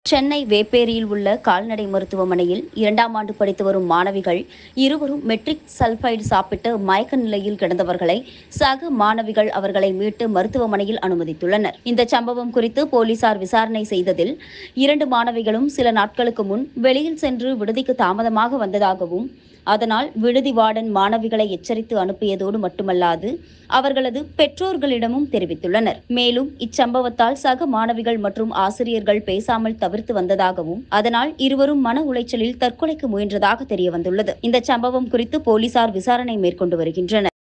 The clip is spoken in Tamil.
சென்னை வேப்பேரியில் உள்ள கால்நடை மருத்துவமனையில் இரண்டாம் ஆண்டு படித்து வரும் மாணவிகள் இருவரும் மெட்ரிக் சல்பைடு சாப்பிட்டு மயக்க நிலையில் கிடந்தவர்களை சக மாணவிகள் அவர்களை மீட்டு மருத்துவமனையில் அனுமதித்துள்ளனர் இந்த சம்பவம் குறித்து போலீசார் விசாரணை செய்ததில் இரண்டு மாணவிகளும் சில நாட்களுக்கு முன் வெளியில் சென்று விடுதிக்கு தாமதமாக வந்ததாகவும் அதனால் விடுதி வார்டன் மாணவிகளை எச்சரித்து அனுப்பியதோடு மட்டுமல்லாது அவர்களது பெற்றோர்களிடமும் தெரிவித்துள்ளனர் மேலும் இச்சம்பவத்தால் சக மாணவிகள் மற்றும் ஆசிரியர்கள் பேசாமல் தவிர்த்து வந்ததாகவும் அதனால் இருவரும் மன உளைச்சலில் தற்கொலைக்கு முயன்றதாக தெரியவந்துள்ளது இந்த சம்பவம் குறித்து போலீசார் விசாரணை மேற்கொண்டு வருகின்றனர்